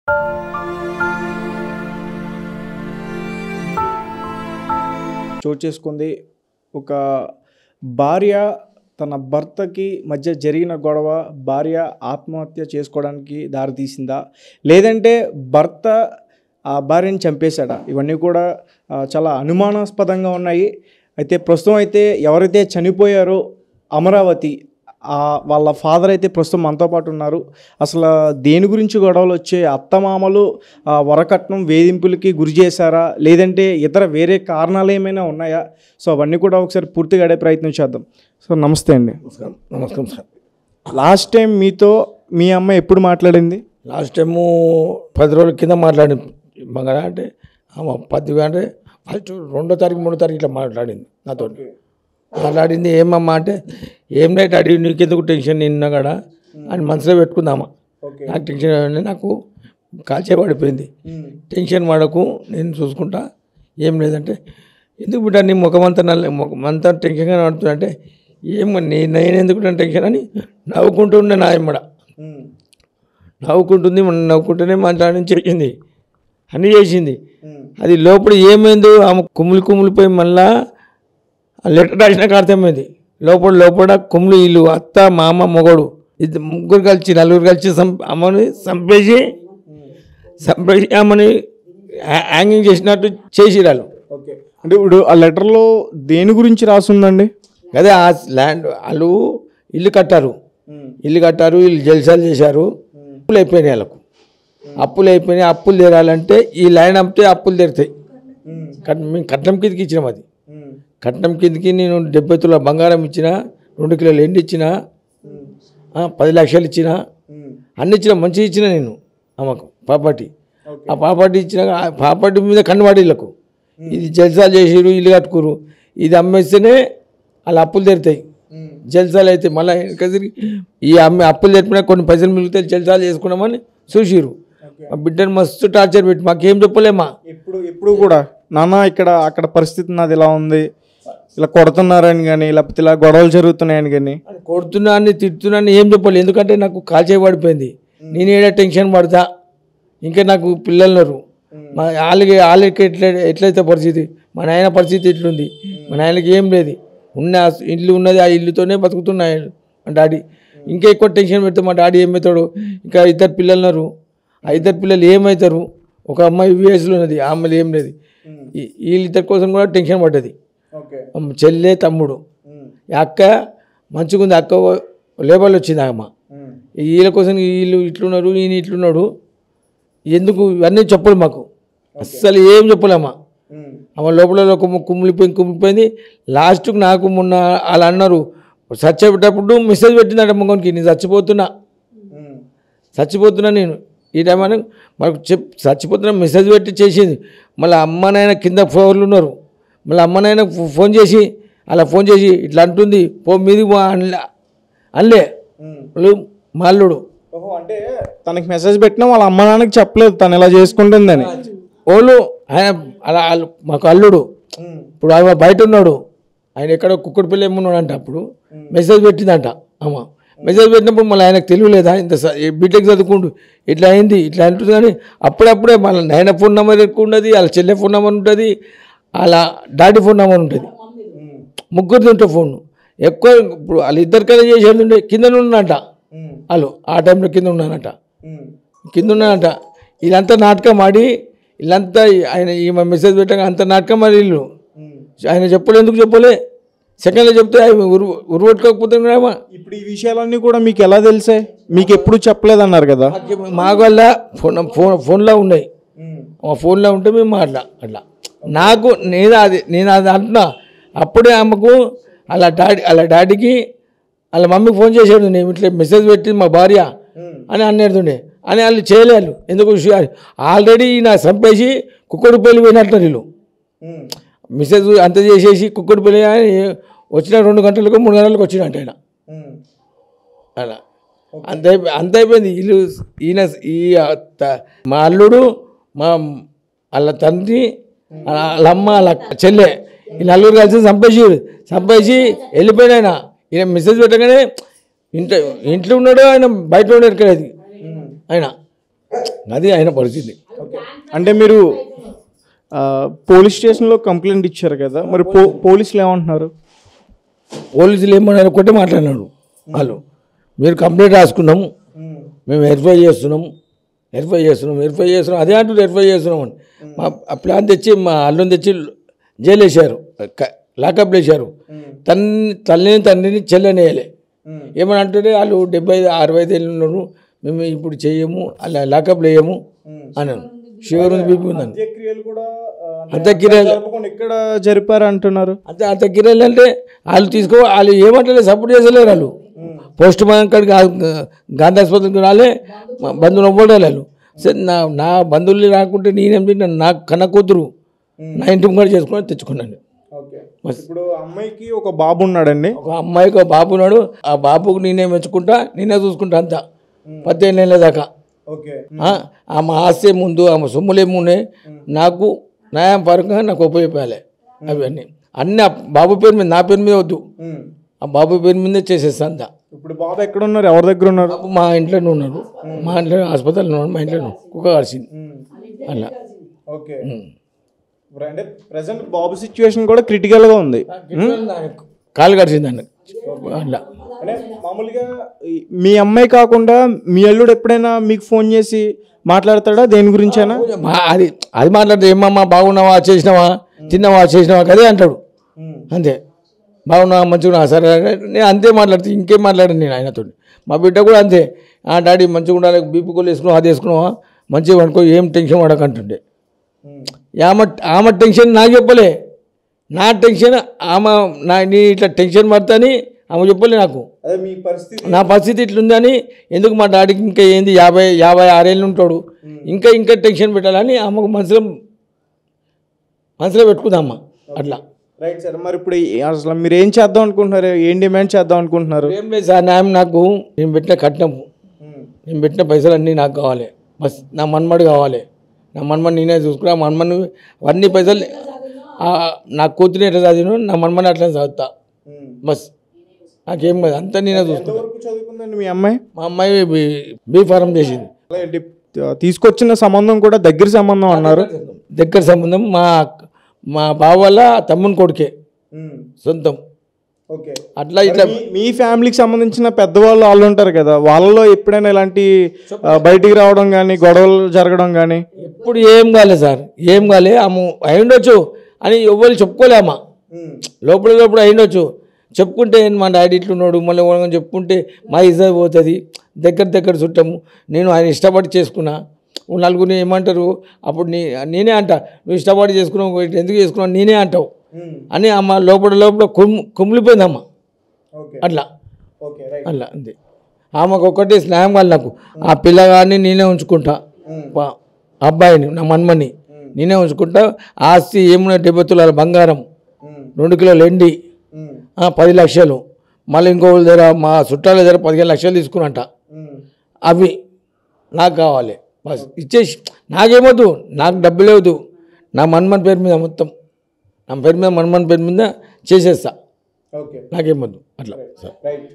చోటు చేసుకుంది ఒక భార్య తన భర్తకి మధ్య జరిగిన గొడవ భార్య ఆత్మహత్య చేసుకోవడానికి దారితీసిందా లేదంటే భర్త ఆ భార్యని చంపేశాడా ఇవన్నీ కూడా ఆ, చాలా అనుమానాస్పదంగా ఉన్నాయి అయితే ప్రస్తుతం అయితే ఎవరైతే చనిపోయారో అమరావతి ఆ వాళ్ళ ఫాదర్ అయితే ప్రస్తుతం మనతో పాటు ఉన్నారు అసలు దేని గురించి గొడవలు వచ్చే అత్తమామలు ఆ, వరకట్నం వేధింపులకి గురి చేశారా లేదంటే ఇతర వేరే కారణాలు ఏమైనా ఉన్నాయా సో అవన్నీ కూడా ఒకసారి పూర్తిగా అడే ప్రయత్నం చేద్దాం సో నమస్తే అండి నమస్కారం నమస్కారం సార్ లాస్ట్ టైం మీతో మీ అమ్మ ఎప్పుడు మాట్లాడింది లాస్ట్ టైము పది రోజుల కింద మాట్లాడింది మంగళ అంటే ఆమె పది అంటే ఫస్ట్ రెండో తారీఖు మూడో తారీఖు ఇట్లా మాట్లాడింది నాతో మాట్లాడింది ఏమమ్మా అంటే ఏం లేదు అడిగి నీకెందుకు టెన్షన్ నిన్న కూడా అని మనసులో పెట్టుకుందామా ఓకే నాకు టెన్షన్ ఏమైంది, నాకు కాల్చే పడిపోయింది టెన్షన్ పడకు నేను చూసుకుంటా ఏం లేదంటే ఎందుకు బిడ్డ నీ ముఖమంతా నల్ల ముఖమంతా టెన్షన్గా నడుతుంది అంటే ఏం నీ నేను ఎందుకు టెన్షన్ అని నవ్వుకుంటూ ఉండే నా ఎమ్మడ నవ్వుకుంటుంది మనం నవ్వుకుంటూనే మాట్లాడని చేసింది అన్నీ చేసింది అది లోపల ఏమైందో ఆమె కుమ్ములు కుమ్ములిపోయి మళ్ళా ఆ లెటర్ రాసినాక అర్థమైంది లోపల లోపల కుమ్ములు ఇల్లు అత్త మామ మొగడు ఇది ముగ్గురు కలిసి నలుగురు కలిసి సం అమ్మని చంపేసి చంపేసి ఆమెని హ్యా- హ్యాంగింగ్ చేసినట్టు చేసిరాలు ఓకే అంటే ఇప్పుడు ఆ లెటర్లో దేని గురించి రాసుందండి అదే ఆ ల్యాండ్ వాళ్ళు ఇల్లు కట్టారు ఇల్లు కట్టారు వీళ్ళు జల్సాలు చేశారు అప్పులు అయిపోయినాయి వాళ్ళకు అప్పులు అయిపోయినాయి అప్పులు తీరాలంటే ఈ ల్యాండ్ అమ్మితే అప్పులు తీరుతాయి కట్ మేము కట్నం కిందకి ఇచ్చినాం అది కట్నం కిందకి నేను డెబ్బై తుల బంగారం ఇచ్చిన రెండు కిలోలు ఎండి ఇచ్చిన ఆ, పది లక్షలు ఇచ్చిన అన్ని ఇచ్చిన మంచిగా ఇచ్చిన నేను ఆమెకు ప్రాపర్టీ ఆ ప్రాపర్టీ ఇచ్చిన ఆ ప్రాపర్టీ మీద కన్నువాడి ఇళ్ళకు ఇది జల్సాలు చేసిరు ఇల్లు కట్టుకురు ఇది అమ్మేస్తేనే వాళ్ళ అప్పులు తెరుతాయి జల్సాలు అయితే మళ్ళీ తిరిగి ఈ అమ్మే అప్పులు తెరిపినా కొన్ని పైసలు మిగిలితే జల్సాలు చేసుకున్నామని చూసిరు మా బిడ్డను మస్తు టార్చర్ పెట్టి మాకేం చెప్పలేమా ఇప్పుడు ఇప్పుడు కూడా నాన్న ఇక్కడ అక్కడ పరిస్థితి నాది ఇలా ఉంది ఇలా కొడుతున్నారని కానీ లేకపోతే ఇలా గొడవలు జరుగుతున్నాయని కానీ కొడుతున్నాను తిడుతున్నాను ఏం చెప్పాలి ఎందుకంటే నాకు కాల్చే పడిపోయింది నేను ఏడా టెన్షన్ పడతా ఇంకా నాకు పిల్లలు ఉన్నారు మా వాళ్ళకి వాళ్ళకి ఎట్లా ఎట్లయితే పరిస్థితి మా నాయన పరిస్థితి ఎట్లుంది మా నాయనకి ఏం లేదు ఉన్న ఆ ఇల్లు ఉన్నది ఆ ఇల్లుతోనే బతుకుతున్నాయి మా డాడీ ఇంకా ఎక్కువ టెన్షన్ పెడితే మా డాడీ ఏమవుతాడు ఇంకా ఇద్దరు పిల్లలు ఉన్నారు ఆ ఇద్దరు పిల్లలు ఏమవుతారు ఒక అమ్మాయి యూఎస్లో ఉన్నది ఆ అమ్మాయి ఏం లేదు ఈ- వీళ్ళిద్దరి కోసం కూడా టెన్షన్ పడ్డది ఓకే అమ్మ చెల్లె తమ్ముడు ఈ అక్క మంచిగా ఉంది అక్క లేబర్లు వచ్చింది అమ్మ వీళ్ళ కోసం వీళ్ళు ఇట్లున్నారు ఈయన ఇట్లున్నాడు ఎందుకు ఇవన్నీ చెప్పడు మాకు అస్సలు ఏం చెప్పలేమ్మా ఆమె లోపల ఒక కుమ్మిలిపోయి కుమ్మిలిపోయింది లాస్ట్కి నాకు మొన్న వాళ్ళు అన్నారు చచ్చేటప్పుడు మెసేజ్ పెట్టిందట మొగనికి నేను చచ్చిపోతున్నా చచ్చిపోతున్నా నేను ఈ టైం అని మనకు చెప్ చచ్చిపోతున్నా మెసేజ్ పెట్టి చేసింది మళ్ళీ అమ్మ నాయన కింద ఫ్లోర్లు ఉన్నారు మళ్ళీ అమ్మ నాయన ఫో- ఫోన్ చేసి అలా ఫోన్ చేసి ఇట్లా అంటుంది పో మీది పో అనలే అనలే వాళ్ళు మా అల్లుడు ఓహో అంటే తనకి మెసేజ్ పెట్టినా వాళ్ళ అమ్మ నాన్నకి చెప్పలేదు తను ఇలా చేసుకుంటుందని వాళ్ళు ఆయన అలా వాళ్ళు మాకు అల్లుడు ఇప్పుడు ఆయన బయట ఉన్నాడు ఆయన ఎక్కడ కుక్కడి పిల్ల ఏమున్నాడంట అప్పుడు మెసేజ్ పెట్టిందంట అమ్మ మెసేజ్ పెట్టినప్పుడు మళ్ళీ ఆయనకు తెలియలేదా ఇంత స- ఈ బీటెక్ చదువుకుంటూ ఇట్లా అయింది ఇట్లా అంటుంది కానీ అప్పుడప్పుడే మళ్ళీ నాయన ఫోన్ నెంబర్ ఎక్కువ ఉన్నది వాళ్ళ చెల్లె ఫోన్ నెంబర్ ఉంటుంది వాళ్ళ డాడీ ఫోన్ నెంబర్ ఉంటుంది ముగ్గురిది ఉంటుంది ఫోన్ ఎక్కువ ఇప్పుడు వాళ్ళు ఇద్దరికైనా చేసేది ఉండే కింద ఉన్నట వాళ్ళు ఆ టైంలో కింద ఉన్నానట కింద ఉన్నానట వీళ్ళంతా నాటకం ఆడి వీళ్ళంతా ఆయన ఈమె మెసేజ్ పెట్టాక అంత నాటకం ఆడి వీళ్ళు ఆయన చెప్పలే ఎందుకు చెప్పలే సెకండ్లో చెప్తే ఆయన ఉరు ఉరువట్టుకోకపోతే ఏమో ఇప్పుడు ఈ విషయాలన్నీ కూడా మీకు ఎలా తెలిసాయి మీకు ఎప్పుడు చెప్పలేదు అన్నారు కదా మా వల్ల ఫోన్ ఫోన్ ఫోన్లో ఉన్నాయి ఆ ఫోన్లో ఉంటే మేము అట్లా అట్లా నాకు నేను అది నేను అది అంటున్నా అప్పుడే ఆమెకు అలా డాడీ అలా డాడీకి వాళ్ళ మమ్మీకి ఫోన్ చేసాడు నేను ఇట్లా మెసేజ్ పెట్టింది మా భార్య అని అనేడుతుండే అని వాళ్ళు చేయలేరు ఎందుకు ఆల్రెడీ నా చంపేసి కుక్కడు పెళ్ళి పోయినట్టు వీళ్ళు మెసేజ్ అంత చేసేసి కుక్కడు పెళ్ళి అని వచ్చిన రెండు గంటలకు మూడు గంటలకు వచ్చినట్టు ఆయన అలా అంత అయిపోయి అంత అయిపోయింది వీళ్ళు ఈయన ఈ త- మా అల్లుడు మా వాళ్ళ తండ్రి వాళ్ళ వాళ్ళ అమ్మ వాళ్ళ చెల్లె ఈ నలుగురు కలిసి చంపేసి చంపేసి వెళ్ళిపోయిన ఆయన ఈయన మెసేజ్ పెట్టగానే ఇంట్లో ఇంట్లో ఉన్నాడు ఆయన బయట ఉన్నాడు ఎక్కడది ఆయన అది ఆయన పరిస్థితి అంటే మీరు ఆ, పోలీస్ స్టేషన్లో కంప్లైంట్ ఇచ్చారు కదా మరి పో పోలీసులు ఏమంటున్నారు పోలీసులు ఏమన్నారు ఒకటే మాట్లాడినాడు వాళ్ళు మీరు కంప్లైంట్ రాసుకున్నాము మేము వెరిఫై చేస్తున్నాము వెరిఫై చేస్తున్నాం వెరిఫై చేస్తున్నాం అదే అంటూ వెరిఫై చేస్తున్నాం అని మా ఆ ప్లాన్ తెచ్చి మా అల్లుని తెచ్చి జైలు వేసారు లాకప్ వేసారు తన్ని తల్లిని తండ్రిని చెల్లనేయలే ఏమని అంటుంటే వాళ్ళు డెబ్బై ఐదు అరవై ఐదు ఏళ్ళు ఉన్నారు మేము ఇప్పుడు చేయము అలా లాకప్ వేయము అన్నాను షుగర్ ఉంది బీపీ ఉందని అంత్యక్రియలు కూడా అంత్యక్రియలు జరపకుండా ఇక్కడ జరిపారు అంటున్నారు అంతే అంత గిరెలు అంటే వాళ్ళు తీసుకో వాళ్ళు ఏమంటలేదు సపోర్ట్ చేసలేరు వాళ్ళు పోస్ట్ మార్టం కాడికి గా- గాంధీ ఆసుపత్రికి రాలే మా బంధువులు అవ్వడం వాళ్ళు సరే నా నా బంధువులు రాకుంటే నేనేం తిన్నాను నా కన్న కూతురు నా ఇంటి ముంగడ చేసుకొని తెచ్చుకున్నాను ఓకే ఇప్పుడు అమ్మాయికి ఒక బాబు ఉన్నాడండి ఒక అమ్మాయికి ఒక బాబు ఉన్నాడు ఆ బాబుకు నేనే మెచ్చుకుంటా నేనే చూసుకుంటా అంతా పద్దెనిమిది నెలల దాకా ఓకే ఆ, ఆమె ఆస్తి ముందు ఆమె సొమ్ములు ఏమున్నాయి నాకు న్యాయం పరంగా నాకు ఉపయోగపడాలి అవన్నీ అన్నీ ఆ బాబు పేరు మీద నా పేరు మీద వద్దు ఆ బాబు పేరు మీదే చేసేస్తా అంతా ఇప్పుడు బాబు ఎక్కడ ఉన్నారు ఎవరి దగ్గర ఉన్నారు బాబు మా ఇంట్లోనే ఉన్నారు మా ఇంట్లో హాస్పిటల్లో ఉన్నాడు మా ఇంట్లోనే కుక్క కరిచింది అలా ఓకే అంటే ప్రజెంట్ బాబు సిచ్యువేషన్ కూడా క్రిటికల్ గా ఉంది కాలు కరిచిందండి అట్లా అంటే మామూలుగా ఈ- మీ అమ్మాయి కాకుండా మీ అల్లుడు ఎప్పుడైనా మీకు ఫోన్ చేసి మాట్లాడతాడా దేని గురించైనా మా- అది అది మాట్లాడితే ఏమమ్మా బాగున్నావా చేసినావా తిన్నావా చేసినావా కదే అంటాడు అంతే బాగున్నావా మంచిగా సరే సరే. నేను అంతే మాట్లాడుతూ ఇంకేం మాట్లాడాను నేను ఆయనతో మా బిడ్డ కూడా అంతే ఆ డాడీ మంచిగా ఉండాలి బీపీ కోళ్ళు వేసుకున్నావా అది వేసుకున్నావా మంచిగా అనుకో ఏం టెన్షన్ పడకంటుండే ఆమె ఆమె టెన్షన్ నాకు చెప్పలే నా టెన్షన్ ఆమె నా నీ ఇట్లా టెన్షన్ పడతాని ఆమె చెప్పలే నాకు అదే మీ పరిస్థితి నా పరిస్థితి ఇట్లుందని ఎందుకు మా డాడీకి ఇంకా ఏంది యాభై యాభై ఆరేళ్ళు ఉంటాడు ఇంకా ఇంకా టెన్షన్ పెట్టాలని ఆమెకు మనసులో మనసులో పెట్టుకుందామా అట్లా రైట్ సార్ మరి ఇప్పుడు ఈ- అసలు మీరు ఏం చేద్దాం అనుకుంటున్నారు ఏం డిమాండ్ చేద్దాం అనుకుంటున్నారు ఏం లేదు సార్ న్యాయం నాకు నేను పెట్టిన కట్నం నేను పెట్టిన పైసలు అన్నీ నాకు కావాలి బస్ నా మన్మడు కావాలి నా మన్మని నేనే చూసుకున్నా మన్మని అన్ని పైసలు ఆ, నా కూతురు ఎట్లా చదివిన నా మన్మని అట్లా చదువుతా బస్ నాకేం కాదు అంతా నేనే చూసుకుంటా ఎంతవరకు చదువుకుందండి మీ అమ్మాయి మా అమ్మాయి బీ బీ ఫారం చేసింది అలా ఏంటి, తీసుకొచ్చిన సంబంధం కూడా దగ్గర సంబంధం అన్నారు దగ్గర సంబంధం మా మా బావ వాళ్ళ తమ్ముని కొడుకే సొంతం ఓకే అట్లా ఇట్లా మీ ఫ్యామిలీకి సంబంధించిన పెద్దవాళ్ళు వాళ్ళు ఉంటారు కదా వాళ్ళలో ఎప్పుడైనా ఇలాంటి ఆ, బయటికి రావడం కానీ గొడవలు జరగడం కానీ ఎప్పుడు ఏం కాలేదు సార్ ఏం కాలే ఆమె అయి ఉండొచ్చు అని ఎవరు చెప్పుకోలే అమ్మ లోపల లోపల అయి ఉండొచ్చు చెప్పుకుంటే మా డాడీ ఇట్లున్నాడు మళ్ళీ ఎవరైనా చెప్పుకుంటే మా ఇజ్జత్ పోతుంది దగ్గర దగ్గర చుట్టాము నేను ఆయన ఇష్టపడి చేసుకున్నా ఓ నలుగురిని ఏమంటారు అప్పుడు నీ నేనే అంటా నువ్వు ఇష్టపడి చేసుకున్నావు ఎందుకు చేసుకున్నావు నేనే అంటావు అని అమ్మ లోపల లోపల కుమ్ కుమిలిపోయిందమ్మ ఓకే అట్లా ఓకే రైట్ అలా అంతే ఆమెకు ఒక్కటే స్నేహం కాదు నాకు ఆ పిల్లగాడిని నేనే ఉంచుకుంటా పా- అబ్బాయిని నా మన్మని నేనే ఉంచుకుంటా ఆస్తి ఏమున్నా డెబ్బై తులాల బంగారం రెండు కిలోలు ఎండి ఆ, పది లక్షలు మళ్ళీ ఇంకొకరి దగ్గర మా చుట్టాల దగ్గర పదిహేను లక్షలు తీసుకున్నట్ట అవి నాకు కావాలి బస్ ఇచ్చేసి నాకేమొద్దు నాకు డబ్బులు వద్దు నా మన్మన్ పేరు మీద మొత్తం నా పేరు మీద మన్మన్ పేరు మీద చేసేస్తా ఓకే నాకేమొద్దు అట్లా సార్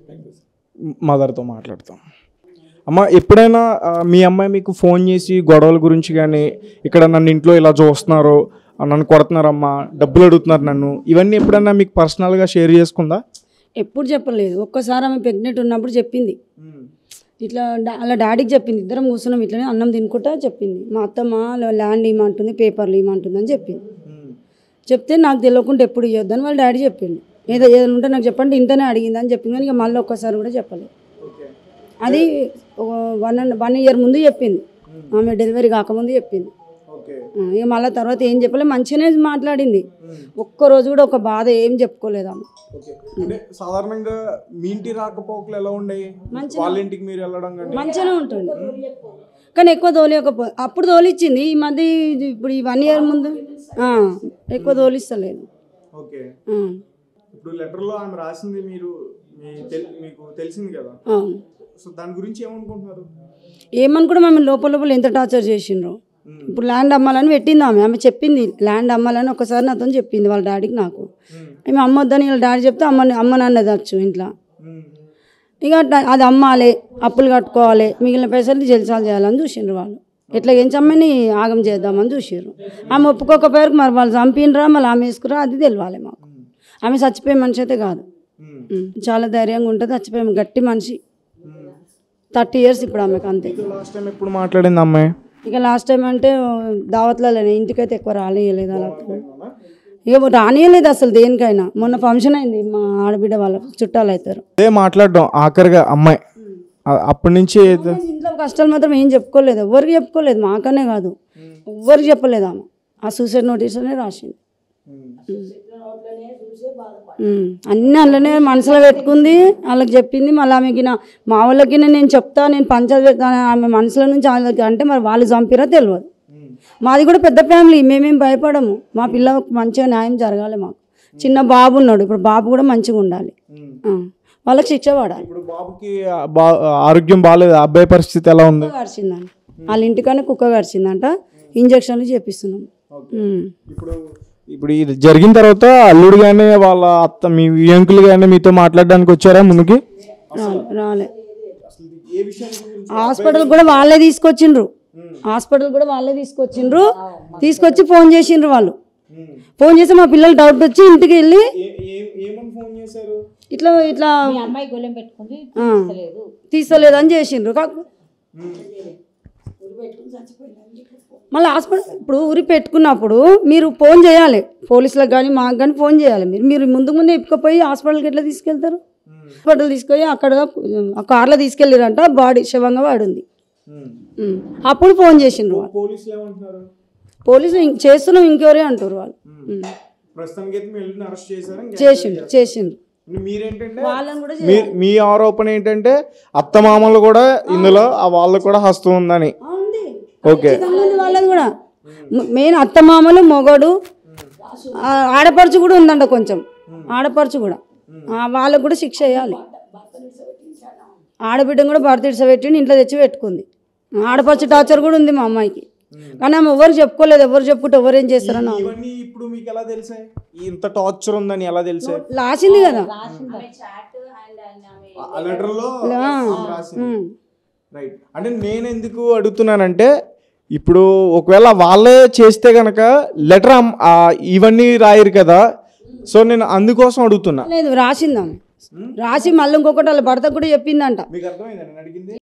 మదర్తో మాట్లాడతాం అమ్మ ఎప్పుడైనా ఆ, మీ అమ్మాయి మీకు ఫోన్ చేసి గొడవల గురించి కానీ ఇక్కడ నన్ను ఇంట్లో ఇలా చూస్తున్నారు ఆ, నన్ను కొడుతున్నారమ్మా డబ్బులు అడుగుతున్నారు నన్ను ఇవన్నీ ఎప్పుడైనా మీకు పర్సనల్గా షేర్ చేసుకుందా ఎప్పుడు చెప్పలేదు ఒక్కసారి ఆమె ప్రెగ్నెంట్ ఉన్నప్పుడు చెప్పింది ఇట్లా డా- అలా డాడీకి చెప్పింది ఇద్దరం కూర్చున్నాం ఇట్లనే అన్నం తినుకుంటా చెప్పింది మా అత్తమ్మ ల- ల్యాండ్ ఇమ్మంటుంది పేపర్లు ఇమ్మంటుంది అని చెప్పింది చెప్తే నాకు తెలియకుండా ఎప్పుడు ఇవ్వద్దని వాళ్ళ డాడీ చెప్పిండు ఏదో ఏదైనా ఉంటే నాకు చెప్పండి ఇంతనే అడిగింది అని చెప్పింది కానీ ఇక మళ్ళీ ఒక్కసారి కూడా చెప్పలేదు అది ఒక వన్ అండ్ వన్ ఇయర్ ముందు చెప్పింది ఆమె డెలివరీ కాకముందు చెప్పింది ఓకే ఆ, ఇక మళ్ళీ తర్వాత ఏం చెప్పలే మంచిగానే మాట్లాడింది ఒక్క రోజు కూడా ఒక బాధ ఏం చెప్పుకోలేదు ఆమె ఓకే అంటే సాధారణంగా మీ ఇంటి రాకపోకలు ఎలా ఉండేవి వాళ్ళ ఇంటికి మీరు వెళ్ళడం కానీ మంచిగానే ఉంటుంది కానీ ఎక్కువ తోలియకపో అప్పుడు తోలిచ్చింది ఈ మధ్య ఇది ఇప్పుడు ఈ వన్ ఇయర్ ముందు ఆ, ఎక్కువ తోలిస్తలేదు ఓకే ఆ, ఇప్పుడు లెటర్లో ఆమె రాసింది మీరు మీ తెల్- మీకు తెలిసింది కదా అవును సో దాని గురించి ఏమనుకుంటున్నారు ఏమని కూడా మేము లోపల లోపల ఎంత టార్చర్ చేసిండ్రు ఇప్పుడు ల్యాండ్ అమ్మాలని పెట్టింది ఆమె ఆమె చెప్పింది ల్యాండ్ అమ్మాలని ఒకసారి నాతో చెప్పింది వాళ్ళ డాడీకి నాకు ఆమె అమ్మొద్దని వాళ్ళ డాడీ చెప్తే అమ్మని అమ్మని అన్నదచ్చు ఇంట్లో ఇక అట్లా అది అమ్మాలి అప్పులు కట్టుకోవాలి మిగిలిన పైసలు జల్సాలు చేయాలని చూసిండ్రు వాళ్ళు ఎట్లా ఏం చమ్మని ఆగం చేద్దామని చూసారు ఆమె ఒప్పుకోకపోయారు మరి వాళ్ళు చంపినరా మళ్ళీ ఆమె వేసుకురా అది తెలియాలి మాకు ఆమె చచ్చిపోయే మనిషి అయితే కాదు ఉమ్. చాలా ధైర్యంగా ఉంటుంది చచ్చిపోయే గట్టి మనిషి థర్టీ ఇయర్స్ ఇప్పుడు ఆమెకు అంతే లాస్ట్ టైం ఎప్పుడు మాట్లాడింది అమ్మాయి ఇక లాస్ట్ టైం అంటే దావత్లలోనే ఇంటికైతే ఎక్కువ రానియలేదు అలా ఇక రానియలేదు అసలు దేనికైనా మొన్న ఫంక్షన్ అయింది మా ఆడబిడ్డ వాళ్ళ చుట్టాలు అవుతారు అదే మాట్లాడడం ఆఖరిగా అమ్మాయి ఆ- అప్పటి నుంచి ఏదో- ఇంట్లో కష్టాలు మాత్రం ఏం చెప్పుకోలేదు ఎవరికి చెప్పుకోలేదు మాకనే కాదు ఎవ్వరికి చెప్పలేదు ఆమె ఆ సూసైడ్ నోటీస్ అనే రాసింది ఉమ్. అన్నీ అందులోనే మనసులో పెట్టుకుంది వాళ్ళకి చెప్పింది మళ్ళీ ఆమెకి నా మా వాళ్ళకి నేను చెప్తా నేను పంచాయతీ పెడతాను ఆమె మనసులో నుంచి వాళ్ళకి అంటే మరి వాళ్ళు చంపిరా తెలియదు మాది కూడా పెద్ద ఫ్యామిలీ మేమేం భయపడము మా పిల్ల మంచిగా న్యాయం జరగాలి మాకు చిన్న బాబు ఉన్నాడు ఇప్పుడు బాబు కూడా మంచిగా ఉండాలి ఆ. వాళ్ళకి శిక్ష పడాలి ఇప్పుడు బాబుకి ఆ బా- ఆరోగ్యం బాగాలేదు అబ్బాయి పరిస్థితి ఎలా ఉంది కుక్క కరిచిందంట వాళ్ళ ఇంటికనే కుక్క కరిచిందంట ఇంజక్షన్లు చేపిస్తున్నాం ఉమ్. ఇప్పుడు ఇప్పుడు ఇది జరిగిన తర్వాత అల్లుడు కానీ వాళ్ళ అత్త మీ వియంకులు కానీ మీతో మాట్లాడడానికి వచ్చారా ముందుకి రాలే రాలే హాస్పిటల్ కూడా వాళ్ళే తీసుకొచ్చిండ్రు హాస్పిటల్ కూడా వాళ్ళే తీసుకొచ్చిండ్రు తీసుకొచ్చి ఫోన్ చేసిండ్రు వాళ్ళు ఫోన్ చేసి మా పిల్లలు డౌట్ వచ్చి ఇంటికి వెళ్ళి ఏమని ఫోన్ చేశారు ఇట్లా ఇట్లా అమ్మాయి గొల్లెం పెట్టుకుంది ఆ, తీస్తలేదు అని చేసిండ్రు కాకు మళ్ళీ హాస్పిటల్ ఇప్పుడు ఊరి పెట్టుకున్నప్పుడు మీరు ఫోన్ చేయాలి పోలీసులకు కానీ మాకు కానీ ఫోన్ చేయాలి మీరు మీరు ముందు ముందే ఇప్పుకపోయి హాస్పిటల్కి ఎట్లా తీసుకెళ్తారు హాస్పిటల్ తీసుకొని అక్కడ ఆ కార్లో తీసుకెళ్ళిరంట బాడీ శవంగా వాడింది ఉమ్. అప్పుడు ఫోన్ చేసిండ్రు వాళ్ళు పోలీసులు ఏమంటున్నారు పోలీసులు ఇంక- చేస్తున్నాం ఇంకెవరే అంటారు వాళ్ళు ఉమ్. ప్రస్తుతానికి అయితే మీ అల్లుడిని అరెస్ట్ చేశారు చేసిండ్రు చేసిండ్రు మీరేంటంటే వాళ్ళని కూడా మీ మీ ఆరోపణ ఏంటంటే అత్తమామలు కూడా ఇందులో ఆ వాళ్ళకు కూడా హస్తం ఉందని ఓకే ఖచ్చితంగా వాళ్ళది కూడా మెయిన్ అత్తమామలు మొగడు ఆ, ఆడపడుచు కూడా ఉందంట కొంచెం ఆడపడుచు కూడా ఆ, వాళ్ళకు కూడా శిక్ష వేయాలి ఆడబిడ్డను కూడా భర్త ఇడిసబెట్టి ఇంట్లో తెచ్చి పెట్టుకుంది ఆడపడుచు టార్చర్ కూడా ఉంది మా అమ్మాయికి కానీ ఆమె ఎవరు చెప్పుకోలేదు ఎవరు చెప్పుకుంటే ఎవరు ఏం చేస్తారని ఆమె. ఇవన్నీ ఇప్పుడు మీకు ఎలా తెలిసాయి ఇంత టార్చర్ ఉందని ఎలా తెలిసాయి లాసింది కదా ఆ లెటర్ లో ఆ, రాసింది ఉమ్. రైట్ అంటే నేను ఎందుకు అడుగుతున్నానంటే ఇప్పుడు ఒకవేళ వాళ్ళే చేస్తే గనక లెటర్ ఇవన్నీ రాయరు కదా సో నేను అందుకోసం అడుగుతున్నా లేదు రాసింది ఆమె రాసి మళ్ళీ ఇంకొకటి వాళ్ళ భర్తకు కూడా చెప్పిందంట మీకు అర్థమైందా నేను అడిగింది